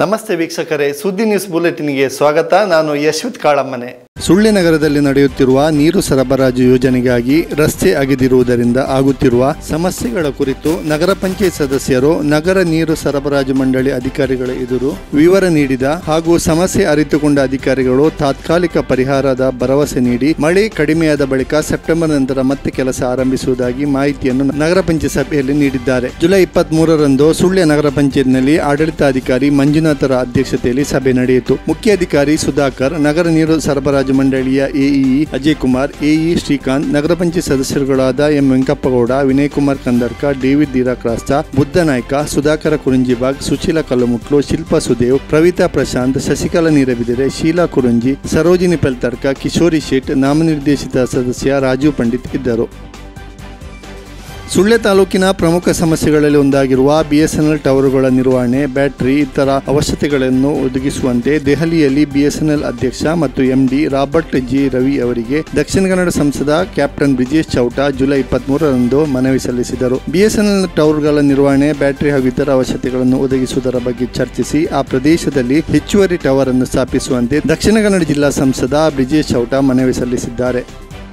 ನಮಸ್ತೆ ವೀಕ್ಷಕರೇ ಸುದ್ದಿ ನ್ಯೂಸ್ ಬುಲೆಟಿನ್ಗೆ ಸ್ವಾಗತ ನಾನು ಯಶ್ವಿತ್ ಕಾಳಮ್ಮನೆ ಸುಳ್ಯ ನಗರದಲ್ಲಿ ನಡೆಯುತ್ತಿರುವ ನೀರು ಸರಬರಾಜು ಯೋಜನೆಗಾಗಿ ರಸ್ತೆ ಅಗೆದಿರುವುದರಿಂದ ಆಗುತ್ತಿರುವ ಸಮಸ್ಯೆಗಳ ಕುರಿತು ನಗರ ಪಂಚಾಯತ್ ಸದಸ್ಯರು ನಗರ ನೀರು ಸರಬರಾಜು ಮಂಡಳಿ ಅಧಿಕಾರಿಗಳ ಎದುರು ವಿವರ ನೀಡಿದ ಹಾಗೂ ಸಮಸ್ಯೆ ಅರಿತುಕೊಂಡ ಅಧಿಕಾರಿಗಳು ತಾತ್ಕಾಲಿಕ ಪರಿಹಾರದ ಭರವಸೆ ನೀಡಿ ಮಳೆ ಕಡಿಮೆಯಾದ ಬಳಿಕ ಸೆಪ್ಟೆಂಬರ್ ನಂತರ ಮತ್ತೆ ಕೆಲಸ ಆರಂಭಿಸುವುದಾಗಿ ಮಾಹಿತಿಯನ್ನು ನಗರ ಪಂಚಾಯತ್ ಸಭೆಯಲ್ಲಿ ನೀಡಿದ್ದಾರೆ ಜುಲೈ ಇಪ್ಪತ್ತ್ ಮೂರರಂದು ಸುಳ್ಯ ನಗರ ಪಂಚಾಯತ್ನಲ್ಲಿ ಆಡಳಿತಾಧಿಕಾರಿ ಮಂಜುನಾಥರ ಅಧ್ಯಕ್ಷತೆಯಲ್ಲಿ ಸಭೆ ನಡೆಯಿತು ಮುಖ್ಯ ಅಧಿಕಾರಿ ಸುಧಾಕರ್ ನಗರ ನೀರು ಸರಬರಾಜು ಮಂಡಳಿಯ ಎಇಇ ಅಜಯ್ ಕುಮಾರ್ ಎಇ ಶ್ರೀಕಾಂತ್ ನಗರ ಪಂಚಾಯತ್ ಸದಸ್ಯರುಗಳಾದ ಎಂ ವೆಂಕಪ್ಪಗೌಡ ವಿನಯ್ ಕುಮಾರ್ ಕಂದರ್ಕ ಡೇವಿಡ್ ದೀರಾಕ್ರಾಸ್ತ ಬುದ್ಧ ನಾಯ್ಕ ಸುಧಾಕರ ಕುರುಂಜಿಬಾಗ್ ಸುಶೀಲ ಕಲ್ಲುಮುಟ್ಲು ಶಿಲ್ಪಾ ಸುದೇವ್ ಪ್ರವೀತಾ ಪ್ರಶಾಂತ್ ಶಶಿಕಲಾ ನೀರಬಿದಿರೆ ಶೀಲಾ ಕುರುಂಜಿ ಸರೋಜಿನಿ ಪೆಲ್ತರ್ಕ ಕಿಶೋರಿ ಶೇಟ್ ನಾಮನಿರ್ದೇಶಿತ ಸದಸ್ಯ ರಾಜೀವ್ ಪಂಡಿತ್ ಇದ್ದರು ಸುಳ್ಯ ತಾಲೂಕಿನ ಪ್ರಮುಖ ಸಮಸ್ಯೆಗಳಲ್ಲಿ ಒಂದಾಗಿರುವ ಬಿಎಸ್ಎನ್ಎಲ್ ಟವರುಗಳ ನಿರ್ವಹಣೆ ಬ್ಯಾಟರಿ ಇತರ ಅವಶ್ಯಕತೆಗಳನ್ನು ಒದಗಿಸುವಂತೆ ದೆಹಲಿಯಲ್ಲಿ ಬಿಎಸ್ಎನ್ಎಲ್ ಅಧ್ಯಕ್ಷ ಮತ್ತು ಎಂಡಿ ರಾಬರ್ಟ್ ಜಿ ರವಿ ಅವರಿಗೆ ದಕ್ಷಿಣ ಕನ್ನಡ ಸಂಸದ ಕ್ಯಾಪ್ಟನ್ ಬ್ರಿಜೇಶ್ ಚೌಟಾ ಜುಲೈ ಇಪ್ಪತ್ಮೂರರಂದು ಮನವಿ ಸಲ್ಲಿಸಿದರು ಬಿಎಸ್ಎನ್ಎಲ್ ಟವರ್ಗಳ ನಿರ್ವಹಣೆ ಬ್ಯಾಟರಿ ಹಾಗೂ ಇತರ ಅವಶ್ಯಕತೆಗಳನ್ನು ಒದಗಿಸುವುದರ ಬಗ್ಗೆ ಚರ್ಚಿಸಿ ಆ ಪ್ರದೇಶದಲ್ಲಿ ಹೆಚ್ಚುವರಿ ಟವರ್ ಅನ್ನು ಸ್ಥಾಪಿಸುವಂತೆ ದಕ್ಷಿಣ ಕನ್ನಡ ಜಿಲ್ಲಾ ಸಂಸದ ಬ್ರಿಜೇಶ್ ಚೌಟಾ ಮನವಿ ಸಲ್ಲಿಸಿದ್ದಾರೆ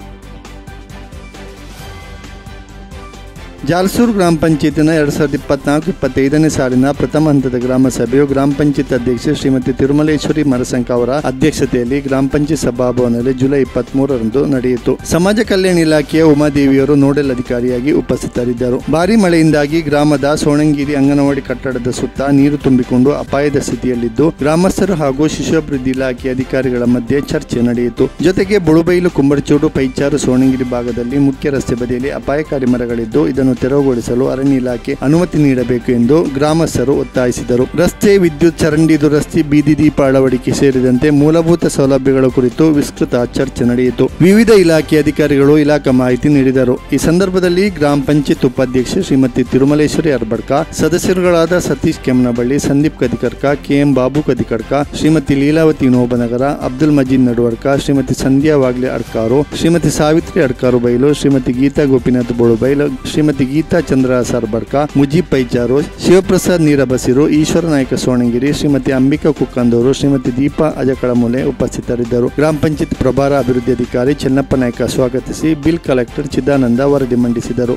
ಜಾಲ್ಸೂರು ಗ್ರಾಮ ಪಂಚಾಯತಿನ ಎರಡ್ ಸಾವಿರದ ಇಪ್ಪತ್ನಾಲ್ಕು ಇಪ್ಪತ್ತೈದನೇ ಸಾಲಿನ ಪ್ರಥಮ ಹಂತದ ಗ್ರಾಮ ಸಭೆಯು ಗ್ರಾಮ ಪಂಚಾಯತ್ ಅಧ್ಯಕ್ಷೆ ಶ್ರೀಮತಿ ತಿರುಮಲೇಶ್ವರಿ ಮರಸಂಕ ಅವರ ಅಧ್ಯಕ್ಷತೆಯಲ್ಲಿ ಗ್ರಾಮ ಪಂಚಾಯತ್ ಸಭಾಭವನದಲ್ಲಿ ಜುಲೈ ಇಪ್ಪತ್ತ್ ಮೂರರಂದು ನಡೆಯಿತು ಸಮಾಜ ಕಲ್ಯಾಣ ಇಲಾಖೆಯ ಉಮಾದೇವಿಯವರು ನೋಡೆಲ್ ಅಧಿಕಾರಿಯಾಗಿ ಉಪಸ್ಥಿತರಿದ್ದರು ಭಾರಿ ಮಳೆಯಿಂದಾಗಿ ಗ್ರಾಮದ ಸೋಣಂಗಿರಿ ಅಂಗನವಾಡಿ ಕಟ್ಟಡದ ಸುತ್ತ ನೀರು ತುಂಬಿಕೊಂಡು ಅಪಾಯದ ಸ್ಥಿತಿಯಲ್ಲಿದ್ದು ಗ್ರಾಮಸ್ಥರು ಹಾಗೂ ಶಿಶುಅಭಿವೃದ್ಧಿ ಇಲಾಖೆ ಅಧಿಕಾರಿಗಳ ಮಧ್ಯೆ ಚರ್ಚೆ ನಡೆಯಿತು ಜೊತೆಗೆ ಬುಳುಬೈಲು ಕುಂಬರಚೂಡು ಪೈಚಾರು ಸೋಣಂಗಿರಿ ಭಾಗದಲ್ಲಿ ಮುಖ್ಯ ರಸ್ತೆ ಬದಿಯಲ್ಲಿ ಅಪಾಯಕಾರಿ ಮರಗಳಿದ್ದು ಇದನ್ನು ತೆರವುಗೊಳಿಸಲು ಅರಣ್ಯ ಇಲಾಖೆ ಅನುಮತಿ ನೀಡಬೇಕು ಎಂದು ಗ್ರಾಮಸ್ಥರು ಒತ್ತಾಯಿಸಿದರು ರಸ್ತೆ ವಿದ್ಯುತ್ ಚರಂಡಿ ದುರಸ್ತಿ ಬೀದಿ ದೀಪ ಅಳವಡಿಕೆ ಸೇರಿದಂತೆ ಮೂಲಭೂತ ಸೌಲಭ್ಯಗಳ ಕುರಿತು ವಿಸ್ತೃತ ಚರ್ಚೆ ನಡೆಯಿತು ವಿವಿಧ ಇಲಾಖೆ ಅಧಿಕಾರಿಗಳು ಇಲಾಖಾ ಮಾಹಿತಿ ನೀಡಿದರು ಈ ಸಂದರ್ಭದಲ್ಲಿ ಗ್ರಾಮ ಪಂಚಾಯತ್ ಉಪಾಧ್ಯಕ್ಷೆ ಶ್ರೀಮತಿ ತಿರುಮಲೇಶ್ವರಿ ಅರ್ಬಡ್ಕ ಸದಸ್ಯರುಗಳಾದ ಸತೀಶ್ ಕೆಮ್ಮನಬಳ್ಳಿ ಸಂದೀಪ್ ಕದಿಕರ್ಕ ಕೆಎಂ ಬಾಬು ಕದಿಕಡ್ಕ ಶ್ರೀಮತಿ ಲೀಲಾವತಿ ನೋಬನಗರ ಅಬ್ದುಲ್ ಮಜೀದ್ ನಡುವರ್ಕ ಶ್ರೀಮತಿ ಸಂಧ್ಯಾ ವಾಗ್ಲೆ ಅಡ್ಕಾರು ಶ್ರೀಮತಿ ಸಾವಿತ್ರಿ ಅಡ್ಕಾರು ಬೈಲು ಶ್ರೀಮತಿ ಗೀತಾ ಗೋಪಿನಾಥ್ ಬೋಳುಬೈಲು ಶ್ರೀಮತಿ ಗೀತಾ ಚಂದ್ರ ಸರ್ಬರ್ಕ ಮುಜೀಬ್ ಪೈಚಾರು ಶಿವಪ್ರಸಾದ್ ನೀರಬಸಿರು ಈಶ್ವರ ನಾಯಕ ಸೋಣಗಿರಿ ಶ್ರೀಮತಿ ಅಂಬಿಕಾ ಕುಕ್ಕಂದೂರು ಶ್ರೀಮತಿ ದೀಪಾ ಅಜಕಳಮೂಲೆ ಉಪಸ್ಥಿತರಿದ್ದರು ಗ್ರಾಮ ಪಂಚಾಯತ್ ಪ್ರಭಾರ ಅಭಿವೃದ್ಧಿ ಅಧಿಕಾರಿ ಚೆನ್ನಪ್ಪ ನಾಯ್ಕ ಸ್ವಾಗತಿಸಿ ಬಿಲ್ ಕಲೆಕ್ಟರ್ ಚಿದಾನಂದ ವರದಿ ಮಂಡಿಸಿದರು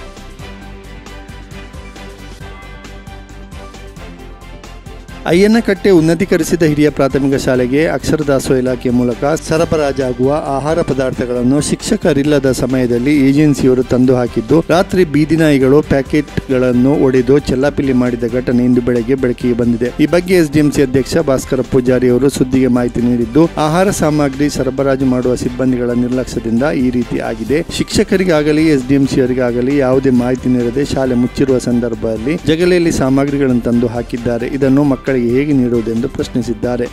ಅಯ್ಯನಕಟ್ಟೆ ಉನ್ನತೀಕರಿಸಿದ ಹಿರಿಯ ಪ್ರಾಥಮಿಕ ಶಾಲೆಗೆ ಅಕ್ಷರ ದಾಸೋಹ ಇಲಾಖೆ ಮೂಲಕ ಸರಬರಾಜಾಗುವ ಆಹಾರ ಪದಾರ್ಥಗಳನ್ನು ಶಿಕ್ಷಕರಿಲ್ಲದ ಸಮಯದಲ್ಲಿ ಏಜೆನ್ಸಿಯವರು ತಂದು ಹಾಕಿದ್ದು ರಾತ್ರಿ ಬೀದಿ ನಾಯಿಗಳು ಪ್ಯಾಕೆಟ್ಗಳನ್ನು ಒಡೆದು ಚೆಲ್ಲಾಪಿಲ್ಲಿ ಮಾಡಿದ ಘಟನೆ ಇಂದು ಬೆಳಗ್ಗೆ ಬೆಳಕಿಗೆ ಬಂದಿದೆ ಈ ಬಗ್ಗೆ ಎಸ್ಡಿಎಂಸಿ ಅಧ್ಯಕ್ಷ ಭಾಸ್ಕರ ಪೂಜಾರಿ ಅವರು ಸುದ್ದಿಗೆ ಮಾಹಿತಿ ನೀಡಿದ್ದು ಆಹಾರ ಸಾಮಗ್ರಿ ಸರಬರಾಜು ಮಾಡುವ ಸಿಬ್ಬಂದಿಗಳ ನಿರ್ಲಕ್ಷ್ಯದಿಂದ ಈ ರೀತಿ ಆಗಿದೆ ಶಿಕ್ಷಕರಿಗಾಗಲಿ ಎಸ್ಡಿಎಂಸಿಯವರಿಗಾಗಲಿ ಯಾವುದೇ ಮಾಹಿತಿ ನೀಡದೆ ಶಾಲೆ ಮುಚ್ಚಿರುವ ಸಂದರ್ಭದಲ್ಲಿ ಜಗಲಿಯಲ್ಲಿ ಸಾಮಗ್ರಿಗಳನ್ನು ತಂದು ಹಾಕಿದ್ದಾರೆ ಇದನ್ನು ಮಕ್ಕಳಿಗೆ ಹೇಗೆ ನೀಡುವುದೆಂದು ಪ್ರಶ್ನಿಸಿದ್ದಾರೆ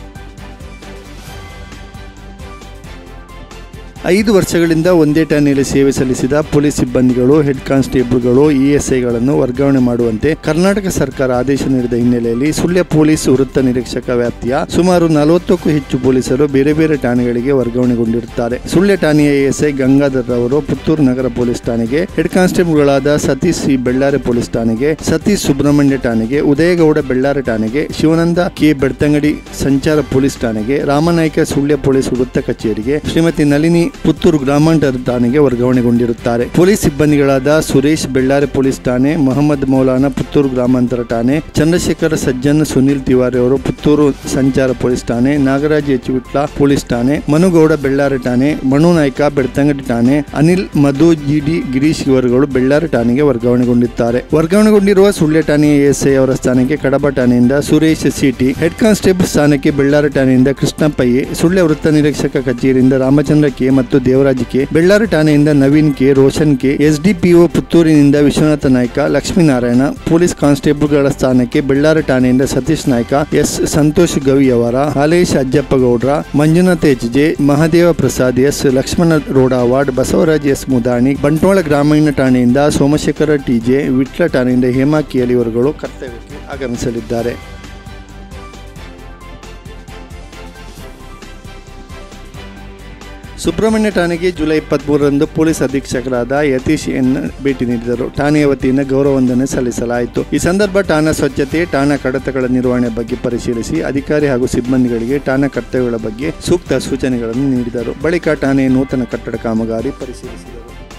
ಐದು ವರ್ಷಗಳಿಂದ ಒಂದೇ ಠಾಣೆಯಲ್ಲಿ ಸೇವೆ ಸಲ್ಲಿಸಿದ ಪೊಲೀಸ್ ಸಿಬ್ಬಂದಿಗಳು ಹೆಡ್ ಕಾನ್ಸ್ಟೇಬಲ್ಗಳು ಇಎಸ್ಐಗಳನ್ನು ವರ್ಗಾವಣೆ ಮಾಡುವಂತೆ ಕರ್ನಾಟಕ ಸರ್ಕಾರ ಆದೇಶ ನೀಡಿದ ಹಿನ್ನೆಲೆಯಲ್ಲಿ ಸುಳ್ಯ ಪೊಲೀಸ್ ವೃತ್ತ ನಿರೀಕ್ಷಕ ವ್ಯಾಪ್ತಿಯ ಸುಮಾರು ನಲವತ್ತಕ್ಕೂ ಹೆಚ್ಚು ಪೊಲೀಸರು ಬೇರೆ ಬೇರೆ ಠಾಣೆಗಳಿಗೆ ವರ್ಗಾವಣೆಗೊಂಡಿರುತ್ತಾರೆ ಸುಳ್ಯ ಠಾಣೆಯ ಎಎಸ್ಐ ಗಂಗಾಧರ್ ಅವರು ಪುತ್ತೂರು ನಗರ ಪೊಲೀಸ್ ಠಾಣೆಗೆ ಹೆಡ್ ಕಾನ್ಸ್ಟೇಬಲ್ಗಳಾದ ಸತೀಶ್ ಸಿ ಬೆಳ್ಳಾರೆ ಪೊಲೀಸ್ ಠಾಣೆಗೆ ಸತೀಶ್ ಸುಬ್ರಹ್ಮಣ್ಯ ಠಾಣೆಗೆ ಉದಯಗೌಡ ಬೆಳ್ಳಾರೆ ಠಾಣೆಗೆ ಶಿವಾನಂದ ಕೆ ಬೆಳ್ತಂಗಡಿ ಸಂಚಾರ ಪೊಲೀಸ್ ಠಾಣೆಗೆ ರಾಮನಾಯ್ಕ ಸುಳ್ಯ ಪೊಲೀಸ್ ವೃತ್ತ ಕಚೇರಿಗೆ ಶ್ರೀಮತಿ ನಳಿನಿ ಪುತ್ತೂರು ಗ್ರಾಮಾಂತರ ಠಾಣೆಗೆ ವರ್ಗಾವಣೆಗೊಂಡಿರುತ್ತಾರೆ ಪೊಲೀಸ್ ಸಿಬ್ಬಂದಿಗಳಾದ ಸುರೇಶ್ ಬೆಳ್ಳಾರೆ ಪೊಲೀಸ್ ಠಾಣೆ ಮೊಹಮ್ಮದ್ ಮೌಲಾನ ಪುತ್ತೂರು ಗ್ರಾಮಾಂತರ ಠಾಣೆ ಚಂದ್ರಶೇಖರ ಸಜ್ಜನ್ ಸುನೀಲ್ ತಿವಾರಿ ಅವರು ಪುತ್ತೂರು ಸಂಚಾರ ಪೊಲೀಸ್ ಠಾಣೆ ನಾಗರಾಜ್ ಎಚ್ ವಿಟ್ಲ ಪೊಲೀಸ್ ಠಾಣೆ ಮನುಗೌಡ ಬೆಳ್ಳಾರೆ ಠಾಣೆ ಮನು ನಾಯ್ಕ ಬೆಳ್ತಂಗಡಿ ಠಾಣೆ ಅನಿಲ್ ಮಧು ಜಿಡಿ ಗಿರೀಶ್ ಇವರುಗಳು ಬೆಳ್ಳಾರೆ ಠಾಣೆಗೆ ವರ್ಗಾವಣೆಗೊಂಡಿದ್ದಾರೆ ವರ್ಗಾವಣೆಗೊಂಡಿರುವ ಸುಳ್ಯ ಠಾಣೆಯ ಎಸ್ಐ ಅವರ ಸ್ಥಾನಕ್ಕೆ ಕಡಬ ಠಾಣೆಯಿಂದ ಸುರೇಶ್ ಸಿಟಿ ಹೆಡ್ ಕಾನ್ಸ್ಟೇಬಲ್ ಸ್ಥಾನಕ್ಕೆ ಬೆಳ್ಳಾರೆ ಠಾಣೆಯಿಂದ ಕೃಷ್ಣಪ್ಪ ಎ ಸುಳ್ಯ ವೃತ್ತ ನಿರೀಕ್ಷಕ ಕಚೇರಿಯಿಂದ ರಾಮಚಂದ್ರ ಕೆ ಮತ್ತು ದೇವರಾಜ್ ಕೆ ಬೆಳ್ಳಾರಿ ಠಾಣೆಯಿಂದ Naveen K Roshan K SDPO ಪುತ್ತೂರಿನಿಂದ ವಿಶ್ವನಾಥ ನಾಯ್ಕ ಲಕ್ಷ್ಮೀನಾರಾಯಣ ಪೊಲೀಸ್ ಕಾನ್ಸ್ಟೇಬಲ್ಗಳ ಸ್ಥಾನಕ್ಕೆ ಬೆಳ್ಳಾರಿ ಠಾಣೆಯಿಂದ ಸತೀಶ್ ನಾಯ್ಕ ಎಸ್ ಸಂತೋಷ್ ಗವಿಯವರ Halesh Ajjappagowdra Manjunath H J Mahadeva Prasad S Lakshmana Rodawad Basavaraj S Mudani Bantwal ಗ್ರಾಮೀಣ ಠಾಣೆಯಿಂದ ಸೋಮಶೇಖರ ಟಿಜೆ ವಿಟ್ಲ ಠಾಣೆಯಿಂದ ಹೇಮಾ ಕೇಲಿ ಇವರುಗಳು ಕರ್ತವ್ಯಕ್ಕೆ ಆಗಮಿಸಲಿದ್ದಾರೆ ಸುಬ್ರಹ್ಮಣ್ಯ ಠಾಣೆಗೆ ಜುಲೈ ಇಪ್ಪತ್ಮೂರರಂದು ಪೊಲೀಸ್ ಅಧೀಕ್ಷಕರಾದ ಯತೀಶ್ ಎನ್ ಭೇಟಿ ನೀಡಿದರು ಠಾಣೆಯ ವತಿಯಿಂದ ಗೌರವ ವಂದನೆ ಸಲ್ಲಿಸಲಾಯಿತು ಈ ಸಂದರ್ಭ ಠಾಣಾ ಸ್ವಚ್ಛತೆ ಠಾಣಾ ಕಡತಗಳ ನಿರ್ವಹಣೆ ಬಗ್ಗೆ ಪರಿಶೀಲಿಸಿ ಅಧಿಕಾರಿ ಹಾಗೂ ಸಿಬ್ಬಂದಿಗಳಿಗೆ ಠಾಣಾ ಕರ್ತವ್ಯಗಳ ಬಗ್ಗೆ ಸೂಕ್ತ ಸೂಚನೆಗಳನ್ನು ನೀಡಿದರು ಬಳಿಕ ಠಾಣೆಯ ನೂತನ ಕಟ್ಟಡ ಕಾಮಗಾರಿ ಪರಿಶೀಲಿಸಿದರು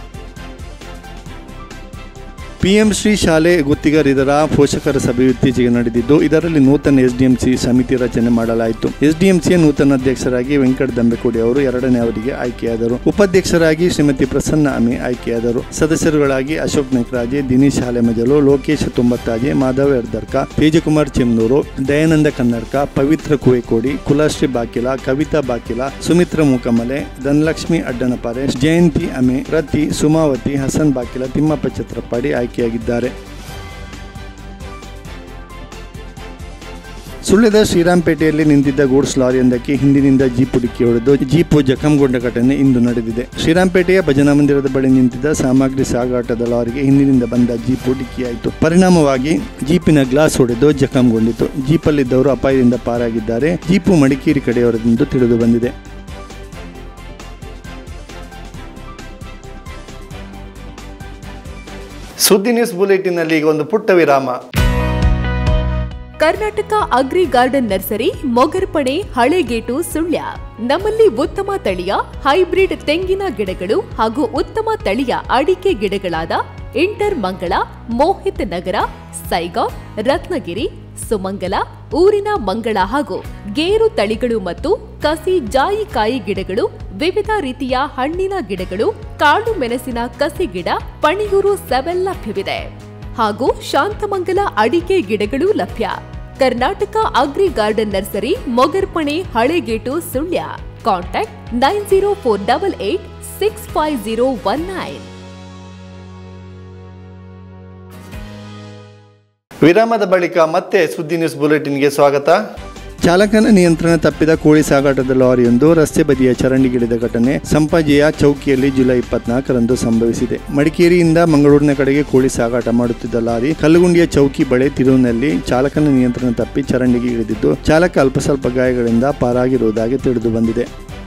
ಪಿಎಂ ಶ್ರೀ ಶಾಲೆ ಗುತ್ತಿಗೆದಾರರ ಪೋಷಕರ ಸಭೆಯು ಇತ್ತೀಚೆಗೆ ನಡೆದಿದ್ದು ಇದರಲ್ಲಿ ನೂತನ ಎಸ್ಡಿಎಂಸಿ ಸಮಿತಿ ರಚನೆ ಮಾಡಲಾಯಿತು ಎಸ್ಡಿಎಂಸಿಯ ನೂತನ ಅಧ್ಯಕ್ಷರಾಗಿ ವೆಂಕಟ ದಂಬೆಕೋಡಿ ಅವರು ಎರಡನೇ ಅವಧಿಗೆ ಆಯ್ಕೆಯಾದರು ಉಪಾಧ್ಯಕ್ಷರಾಗಿ ಶ್ರೀಮತಿ ಪ್ರಸನ್ನ ಅಮೆ ಆಯ್ಕೆಯಾದರು ಸದಸ್ಯರುಗಳಾಗಿ ಅಶೋಕ್ ನೆಕ್ರಾಜೆ ದಿನೇಶ್ ಹಾಲೆಮಜಲು ಲೋಕೇಶ್ ತುಂಬತ್ತಾಜೆ ಮಾಧವ ಎರ್ದರ್ಕ ತೇಜಕುಮಾರ್ ಚೆಮ್ನೂರು ದಯಾನಂದ ಕನ್ನಡ್ಕ ಪವಿತ್ರ ಕುವೆಕೋಡಿ ಕುಲಾಶ್ರೀ ಬಾಕಿಲ ಕವಿತಾ ಬಾಕಿಲ ಸುಮಿತ್ರ ಮೂಕಮಲೆ ಧನಲಕ್ಷ್ಮಿ ಅಡ್ಡನಪಾರೆ ಜಯಂತಿ ಅಮೆ ರತಿ ಸುಮಾವತಿ ಹಸನ್ ಬಾಕಿಲ ತಿಮ್ಮಪ್ಪ ಛತ್ರಪಾಡಿ ಆಯ್ಕೆಯಾಗಿದ್ದಾರೆ ಸುಳ್ಯದ ಶ್ರೀರಾಂಪೇಟೆಯಲ್ಲಿ ನಿಂತಿದ್ದ ಗೂಡ್ಸ್ ಲಾರಿಯೊಂದಕ್ಕೆ ಹಿಂದಿನಿಂದ ಜೀಪು ಡಿಕ್ಕಿ ಹೊಡೆದು ಜೀಪು ಜಖಂಗೊಂಡ ಘಟನೆ ಇಂದು ನಡೆದಿದೆ ಶ್ರೀರಾಂಪೇಟೆಯ ಭಜನಾ ಮಂದಿರದ ಬಳಿ ನಿಂತಿದ್ದ ಸಾಮಗ್ರಿ ಸಾಗಾಟದ ಲಾರಿಗೆ ಹಿಂದಿನಿಂದ ಬಂದ ಜೀಪು ಡಿಕ್ಕಿಯಾಯಿತು ಪರಿಣಾಮವಾಗಿ ಜೀಪಿನ ಗ್ಲಾಸ್ ಹೊಡೆದು ಜಖಂಗೊಂಡಿತು ಜೀಪಲ್ಲಿದ್ದವರು ಅಪಾಯದಿಂದ ಪಾರಾಗಿದ್ದಾರೆ ಜೀಪು ಮಡಿಕೇರಿ ಕಡೆಯವರೆಂದು ತಿಳಿದು ಬಂದಿದೆ ಸುದ್ದಿ ನ್ಯೂಸ್ ಬುಲೆಟಿನ್ನಲ್ಲಿ ಈಗ ಒಂದು ಪುಟ್ಟ ವಿರಾಮ Karnataka agri garden nursery Mogarpane Halegate Sullia ನಮ್ಮಲ್ಲಿ ಉತ್ತಮ ತಳಿಯ ಹೈಬ್ರಿಡ್ ತೆಂಗಿನ ಗಿಡಗಳು ಹಾಗೂ ಉತ್ತಮ ತಳಿಯ ಅಡಿಕೆ ಗಿಡಗಳಾದ ಇಂಟರ್ ಮಂಗಳ ಮೋಹಿತ್ ನಗರ ಸೈಗಾವ್ ರತ್ನಗಿರಿ ಸುಮಂಗಲ ಊರಿನ ಮಂಗಳ ಹಾಗೂ ಗೇರು ತಳಿಗಳು ಮತ್ತು ಕಸಿ ಜಾಯಿಕಾಯಿ ಗಿಡಗಳು ವಿವಿಧ ರೀತಿಯ ಹಣ್ಣಿನ ಗಿಡಗಳು ಕಾಳು ಮೆಣಸಿನ ಕಸಿ ಗಿಡ ಪಣಿಯೂರು ಸೆವೆಲ್ ಲಭ್ಯವಿದೆ ಹಾಗೂ ಶಾಂತಮಂಗಲ ಅಡಿಕೆ ಗಿಡಗಳು ಲಭ್ಯ Karnataka agri garden nursery Mogarpane Halegate Sullia contact nine zero four double eight six five zero one nine ವಿರಾಮದ ಬಳಿಕ ಮತ್ತೆ ಸುದ್ದಿ ನ್ಯೂಸ್ ಬುಲೆಟಿನ್ಗೆ ಸ್ವಾಗತ ಚಾಲಕನ ನಿಯಂತ್ರಣ ತಪ್ಪಿದ ಕೋಳಿ ಸಾಗಾಟದ ಲಾರಿಯೊಂದು ರಸ್ತೆ ಬದಿಯ ಚರಂಡಿಗಿಳಿದ ಘಟನೆ ಸಂಪಾಜಿಯ ಚೌಕಿಯಲ್ಲಿ ಜುಲೈ ಇಪ್ಪತ್ನಾಲ್ಕರಂದು ಸಂಭವಿಸಿದೆ ಮಡಿಕೇರಿಯಿಂದ ಮಂಗಳೂರಿನ ಕಡೆಗೆ ಕೋಳಿ ಸಾಗಾಟ ಮಾಡುತ್ತಿದ್ದ ಲಾರಿ ಕಲ್ಲುಗುಂಡಿಯ ಚೌಕಿ ಬಳೆ ತಿರುವಿನಲ್ಲಿ ಚಾಲಕನ ನಿಯಂತ್ರಣ ತಪ್ಪಿ ಚರಂಡಿಗೆ ಇಳಿದಿದ್ದು ಚಾಲಕ ಅಲ್ಪ ಸ್ವಲ್ಪ ಗಾಯಗಳಿಂದ ಪಾರಾಗಿರುವುದಾಗಿ ತಿಳಿದು ಬಂದಿದೆ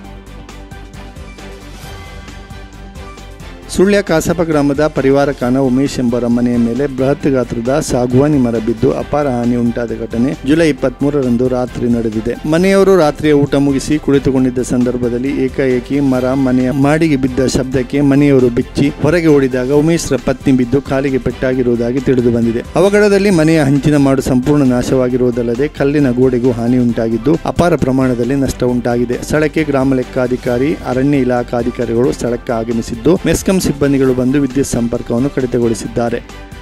ಸುಳ್ಯ ಕಾಸಪ ಗ್ರಾಮದ ಪರಿವಾರ ಖಾನ ಉಮೇಶ್ ಎಂಬರ ಮನೆಯ ಮೇಲೆ ಬೃಹತ್ ಗಾತ್ರದ ಸಾಗುವಾನಿ ಮರ ಬಿದ್ದು ಅಪಾರ ಹಾನಿ ಉಂಟಾದ ಘಟನೆ ಜುಲೈ ಇಪ್ಪತ್ಮೂರರಂದು ರಾತ್ರಿ ನಡೆದಿದೆ ಮನೆಯವರು ರಾತ್ರಿಯ ಊಟ ಮುಗಿಸಿ ಕುಳಿತುಕೊಂಡಿದ್ದ ಸಂದರ್ಭದಲ್ಲಿ ಏಕಾಏಕಿ ಮರ ಮನೆಯ ಮಾಡಿಗೆ ಬಿದ್ದ ಶಬ್ದಕ್ಕೆ ಮನೆಯವರು ಬಿಚ್ಚಿ ಹೊರಗೆ ಓಡಿದಾಗ ಉಮೇಶ್ರ ಪತ್ನಿ ಬಿದ್ದು ಕಾಲಿಗೆ ಪೆಟ್ಟಾಗಿರುವುದಾಗಿ ತಿಳಿದು ಬಂದಿದೆ ಅವಘಡದಲ್ಲಿ ಮನೆಯ ಹಂಚಿನ ಮಾಡು ಸಂಪೂರ್ಣ ನಾಶವಾಗಿರುವುದಲ್ಲದೆ ಕಲ್ಲಿನ ಗೋಡೆಗೂ ಹಾನಿ ಉಂಟಾಗಿದ್ದು ಅಪಾರ ಪ್ರಮಾಣದಲ್ಲಿ ನಷ್ಟ ಉಂಟಾಗಿದೆ ಸ್ಥಳಕ್ಕೆ ಗ್ರಾಮ ಲೆಕ್ಕಾಧಿಕಾರಿ ಅರಣ್ಯ ಇಲಾಖಾಧಿಕಾರಿಗಳು ಸ್ಥಳಕ್ಕೆ ಆಗಮಿಸಿದ್ದು ಮೆಸ್ಕಾಂ ಸಿಬ್ಬಂದಿಗಳು ಬಂದು ವಿದ್ಯುತ್ ಸಂಪರ್ಕವನ್ನು ಕಡಿತಗೊಳಿಸಿದ್ದಾರೆ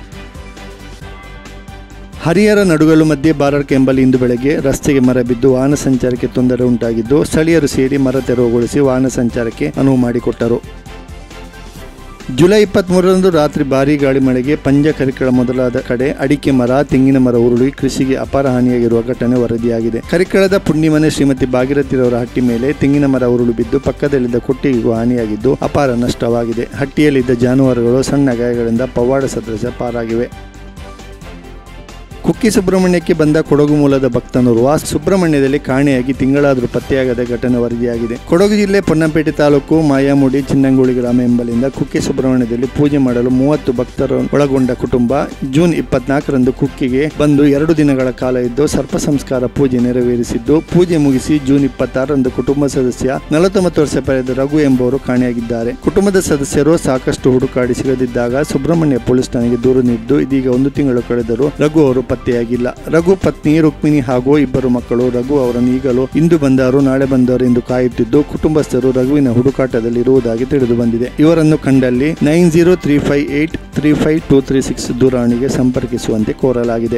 ಹರಿಹರ ನಡುಗಲು ಮಧ್ಯೆ ಬಾರಡ್ಕ ಎಂಬಲ್ಲಿ ಇಂದು ಬೆಳಗ್ಗೆ ರಸ್ತೆಗೆ ಮರ ಬಿದ್ದು ವಾಹನ ಸಂಚಾರಕ್ಕೆ ತೊಂದರೆ ಉಂಟಾಗಿದ್ದು ಸ್ಥಳೀಯರು ಸೇರಿ ಮರ ತೆರವುಗೊಳಿಸಿ ವಾಹನ ಸಂಚಾರಕ್ಕೆ ಅನುವು ಮಾಡಿಕೊಟ್ಟರು ಜುಲೈ ಇಪ್ಪತ್ಮೂರರಂದು ರಾತ್ರಿ ಭಾರೀ ಗಾಳಿ ಮಳೆಗೆ ಪಂಜ ಕರಿಕಳ ಮೊದಲಾದ ಕಡೆ ಅಡಿಕೆ ಮರ ತೆಂಗಿನ ಮರ ಉರುಳಿ ಕೃಷಿಗೆ ಅಪಾರ ಹಾನಿಯಾಗಿರುವ ಘಟನೆ ವರದಿಯಾಗಿದೆ ಕರಿಕಳದ ಪುಣ್ಯಮನೆ ಶ್ರೀಮತಿ ಭಾಗೀರಥಿರವರ ಹಟ್ಟಿ ಮೇಲೆ ತೆಂಗಿನ ಮರ ಉರುಳು ಬಿದ್ದು ಪಕ್ಕದಲ್ಲಿದ್ದ ಕೊಟ್ಟಿಗೆಗೂ ಹಾನಿಯಾಗಿದ್ದು ಅಪಾರ ನಷ್ಟವಾಗಿದೆ ಹಟ್ಟಿಯಲ್ಲಿದ್ದ ಜಾನುವಾರುಗಳು ಸಣ್ಣ ಗಾಯಗಳಿಂದ ಪವಾಡ ಸದೃಶ ಪಾರಾಗಿವೆ ಕುಕ್ಕಿ ಸುಬ್ರಹ್ಮಣ್ಯಕ್ಕೆ ಬಂದ ಕೊಡಗು ಮೂಲದ ಭಕ್ತನೋರ್ವ ಸುಬ್ರಹ್ಮಣ್ಯದಲ್ಲಿ ಕಾಣೆಯಾಗಿ ತಿಂಗಳಾದರೂ ಪತ್ತೆಯಾಗದ ಘಟನೆ ವರದಿಯಾಗಿದೆ ಕೊಡಗು ಜಿಲ್ಲೆ ಪೊನ್ನಂಪೇಟೆ ತಾಲೂಕು ಮಾಯಾಮುಡಿ ಚಿನ್ನಂಗುಳಿ ಗ್ರಾಮ ಎಂಬಲ್ಲಿಂದ ಕುಕ್ಕಿ ಸುಬ್ರಹ್ಮಣ್ಯದಲ್ಲಿ ಪೂಜೆ ಮಾಡಲು ಮೂವತ್ತು ಭಕ್ತರು ಒಳಗೊಂಡ ಕುಟುಂಬ ಜೂನ್ ಇಪ್ಪತ್ನಾಲ್ಕರಂದು ಕುಕ್ಕಿಗೆ ಬಂದು ಎರಡು ದಿನಗಳ ಕಾಲ ಇದ್ದು ಸರ್ಪ ಸಂಸ್ಕಾರ ಪೂಜೆ ನೆರವೇರಿಸಿದ್ದು ಪೂಜೆ ಮುಗಿಸಿ ಜೂನ್ ಇಪ್ಪತ್ತಾರರಂದು ಕುಟುಂಬ ಸದಸ್ಯ ನಲವತ್ತೊಂಬತ್ತು ವರ್ಷ ಪಡೆದ ರಘು ಎಂಬುವರು ಕಾಣೆಯಾಗಿದ್ದಾರೆ ಕುಟುಂಬದ ಸದಸ್ಯರು ಸಾಕಷ್ಟು ಹುಡುಕಾಡಿ ಸಿಗದಿದ್ದಾಗ ಸುಬ್ರಹ್ಮಣ್ಯ ಪೊಲೀಸ್ ಠಾಣೆಗೆ ದೂರು ನೀಡಿದ್ದು ಇದೀಗ ಒಂದು ತಿಂಗಳು ಕಳೆದರೂ ರಘು ಅವರು ಪತ್ತೆಯಾಗಿಲ್ಲ ರಘು ಪತ್ನಿ ರುಕ್ಮಿಣಿ ಹಾಗೂ ಇಬ್ಬರು ಮಕ್ಕಳು ರಘು ಅವರನ್ನು ಈಗಲೂ ಇಂದು ಬಂದರು ನಾಳೆ ಬಂದರು ಎಂದು ಕಾಯುತ್ತಿದ್ದು ಕುಟುಂಬಸ್ಥರು ರಘುವಿನ ಹುಡುಕಾಟದಲ್ಲಿ ಇರುವುದಾಗಿ ತಿಳಿದು ಬಂದಿದೆ ಇವರನ್ನು ಕಂಡಲ್ಲಿ nine zero three five eight three five two three six ದೂರವಾಣಿಗೆ ಸಂಪರ್ಕಿಸುವಂತೆ ಕೋರಲಾಗಿದೆ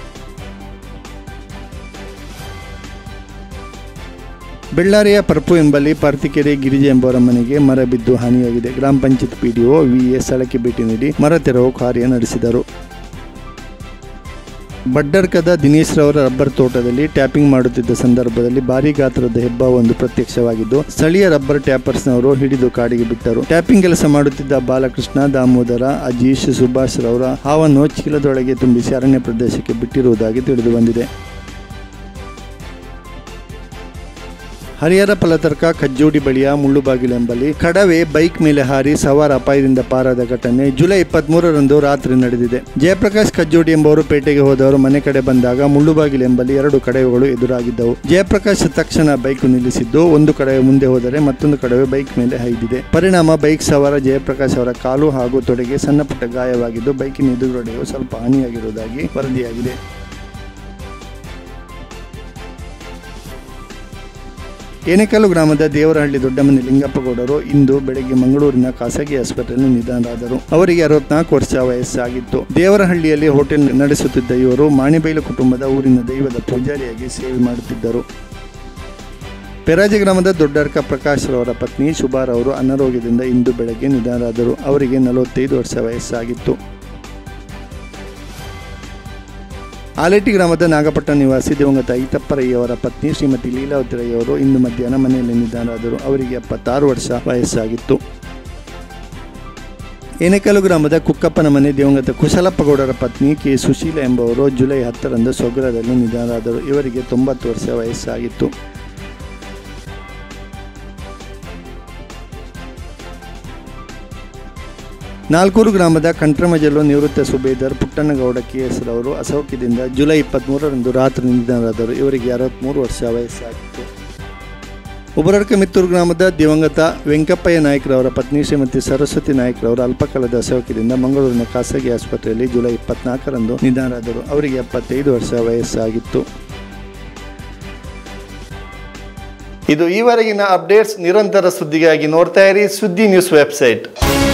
ಬೆಳ್ಳಾರಿಯ ಪರ್ಪು ಎಂಬಲ್ಲಿ ಪಾರ್ತಿಕೆರೆ ಗಿರಿಜೆ ಎಂಬವರ ಮನೆಗೆ ಮರ ಬಿದ್ದು ಹಾನಿಯಾಗಿದೆ ಗ್ರಾಮ ಪಂಚಾಯತ್ ಪಿಡಿಒ ವಿಎ ಸ್ಥಳಕ್ಕೆ ಭೇಟಿ ನೀಡಿ ಮರ ತೆರವು ಕಾರ್ಯ ನಡೆಸಿದರು ಬಡ್ಡರ್ಕದ ದಿನೇಶ್ ರವರ ರಬ್ಬರ್ ತೋಟದಲ್ಲಿ ಟ್ಯಾಪಿಂಗ್ ಮಾಡುತ್ತಿದ್ದ ಸಂದರ್ಭದಲ್ಲಿ ಭಾರಿ ಗಾತ್ರದ ಹೆಬ್ಬಾವೊಂದು ಪ್ರತ್ಯಕ್ಷವಾಗಿದ್ದು ಸ್ಥಳೀಯ ರಬ್ಬರ್ ಟ್ಯಾಪರ್ಸ್ನವರು ಹಿಡಿದು ಕಾಡಿಗೆ ಬಿಟ್ಟರು ಟ್ಯಾಪಿಂಗ್ ಕೆಲಸ ಮಾಡುತ್ತಿದ್ದ ಬಾಲಕೃಷ್ಣ ದಾಮೋದರ ಅಜೀಶ್ ಸುಭಾಷ್ ರವರ ಹಾವನ್ನು ಚೀಲದೊಳಗೆ ತುಂಬಿಸಿ ಅರಣ್ಯ ಪ್ರದೇಶಕ್ಕೆ ಬಿಟ್ಟಿರುವುದಾಗಿ ತಿಳಿದು ಬಂದಿದೆ ಹರಿಹರ ಫಲತರ್ಕ ಕಜ್ಜೋಡಿ ಬಳಿಯ ಮುಳ್ಳುಬಾಗಿಲೆಂಬಲ್ಲಿ ಕಡವೆ ಬೈಕ್ ಮೇಲೆ ಹಾರಿ ಸವಾರ ಅಪಾಯದಿಂದ ಪಾರಾದ ಘಟನೆ ಜುಲೈ ಇಪ್ಪತ್ಮೂರರಂದು ರಾತ್ರಿ ನಡೆದಿದೆ ಜಯಪ್ರಕಾಶ್ ಕಜ್ಜೋಡಿ ಎಂಬುವರು ಪೇಟೆಗೆ ಹೋದವರು ಮನೆ ಕಡೆ ಬಂದಾಗ ಮುಳ್ಳುಬಾಗಿಲೆಂಬಲ್ಲಿ ಎರಡು ಕಡವೆಗಳು ಎದುರಾಗಿದ್ದವು ಜಯಪ್ರಕಾಶ್ ತಕ್ಷಣ ಬೈಕ್ ನಿಲ್ಲಿಸಿದ್ದು ಒಂದು ಕಡವೆ ಮುಂದೆ ಹೋದರೆ ಮತ್ತೊಂದು ಕಡವೆ ಬೈಕ್ ಮೇಲೆ ಹೈದಿದೆ ಪರಿಣಾಮ ಬೈಕ್ ಸವಾರ ಜಯಪ್ರಕಾಶ್ ಅವರ ಕಾಲು ಹಾಗೂ ತೊಡೆಗೆ ಸಣ್ಣ ಪುಟ್ಟ ಗಾಯವಾಗಿದ್ದು ಬೈಕಿನ ಎದುರುಗಡೆಯು ಸ್ವಲ್ಪ ಹಾನಿಯಾಗಿರುವುದಾಗಿ ವರದಿಯಾಗಿದೆ ಏನೆಕಲ್ಲು ಗ್ರಾಮದ ದೇವರಹಳ್ಳಿ ದೊಡ್ಡಮನೆ ಲಿಂಗಪ್ಪಗೌಡರು ಇಂದು ಬೆಳಗ್ಗೆ ಮಂಗಳೂರಿನ ಖಾಸಗಿ ಆಸ್ಪತ್ರೆಯಲ್ಲಿ ನಿಧನರಾದರು ಅವರಿಗೆ ಅರವತ್ನಾಲ್ಕು ವರ್ಷ ವಯಸ್ಸಾಗಿತ್ತು ದೇವರಹಳ್ಳಿಯಲ್ಲಿ ಹೋಟೆಲ್ ನಡೆಸುತ್ತಿದ್ದ ಇವರು ಮಾಣಿಬೈಲು ಕುಟುಂಬದ ಊರಿನ ದೈವದ ಪೂಜಾರಿಯಾಗಿ ಸೇವೆ ಮಾಡುತ್ತಿದ್ದರು ಪೆರಾಜಿ ಗ್ರಾಮದ ದೊಡ್ಡರ್ಕ ಪ್ರಕಾಶ್ ರವರ ಪತ್ನಿ ಶುಭಾರವರು ಅನಾರೋಗ್ಯದಿಂದ ಇಂದು ಬೆಳಗ್ಗೆ ನಿಧನರಾದರು ಅವರಿಗೆ ನಲವತ್ತೈದು ವರ್ಷ ವಯಸ್ಸಾಗಿತ್ತು ಆಲೇಟಿ ಗ್ರಾಮದ ನಾಗಪಟ್ಟಣ ನಿವಾಸಿ ದಿವಂಗತ ಐತಪ್ಪರಯ್ಯವರ ಪತ್ನಿ ಶ್ರೀಮತಿ ಲೀಲಾವತಿ ರೈಯವರು ಇಂದು ಮಧ್ಯಾಹ್ನ ಮನೆಯಲ್ಲಿ ನಿಧನರಾದರು ಅವರಿಗೆ ಎಪ್ಪತ್ತಾರು ವರ್ಷ ವಯಸ್ಸಾಗಿತ್ತು ಏನೆಕಲ್ಲು ಗ್ರಾಮದ ಕುಕ್ಕಪ್ಪನ ಮನೆ ದಿವಂಗತ ಕುಶಲಪ್ಪಗೌಡರ ಪತ್ನಿ ಕೆ ಸುಶೀಲ ಎಂಬುವರು ಜುಲೈ ಹತ್ತರಂದು ಸ್ವಗ್ರಹದಲ್ಲಿ ನಿಧನರಾದರು ಇವರಿಗೆ ತೊಂಬತ್ತು ವರ್ಷ ವಯಸ್ಸಾಗಿತ್ತು ನಾಲ್ಕೂರು ಗ್ರಾಮದ ಕಂಟ್ರಮಜಲು ನಿವೃತ್ತ ಸುಬೇದರ್ ಪುಟ್ಟಣ್ಣಗೌಡ ಕೆಎಸ್ ರವರು ಅಸೌಖ್ಯದಿಂದ ಜುಲೈ ಇಪ್ಪತ್ತ್ಮೂರರಂದು ರಾತ್ರಿ ನಿಧನರಾದರು ಇವರಿಗೆ ಅರವತ್ತ್ಮೂರು ವರ್ಷ ವಯಸ್ಸಾಗಿತ್ತು ಉಬರಡ್ಕ ಮಿತ್ತೂರು ಗ್ರಾಮದ ದಿವಂಗತ ವೆಂಕಪ್ಪಯ್ಯ ನಾಯ್ಕರವರ ಪತ್ನಿ ಶ್ರೀಮತಿ ಸರಸ್ವತಿ ನಾಯ್ಕರವರು ಅಲ್ಪಕಾಲದ ಅಸೌಖ್ಯದಿಂದ ಮಂಗಳೂರಿನ ಖಾಸಗಿ ಆಸ್ಪತ್ರೆಯಲ್ಲಿ ಜುಲೈ ಇಪ್ಪತ್ನಾಲ್ಕರಂದು ನಿಧನರಾದರು ಅವರಿಗೆ ಎಪ್ಪತ್ತೈದು ವರ್ಷ ವಯಸ್ಸಾಗಿತ್ತು ಇದು ಈವರೆಗಿನ ಅಪ್ಡೇಟ್ಸ್ ನಿರಂತರ ಸುದ್ದಿಗಾಗಿ ನೋಡ್ತಾ ಇರಿ ಸುದ್ದಿ ನ್ಯೂಸ್ ವೆಬ್ಸೈಟ್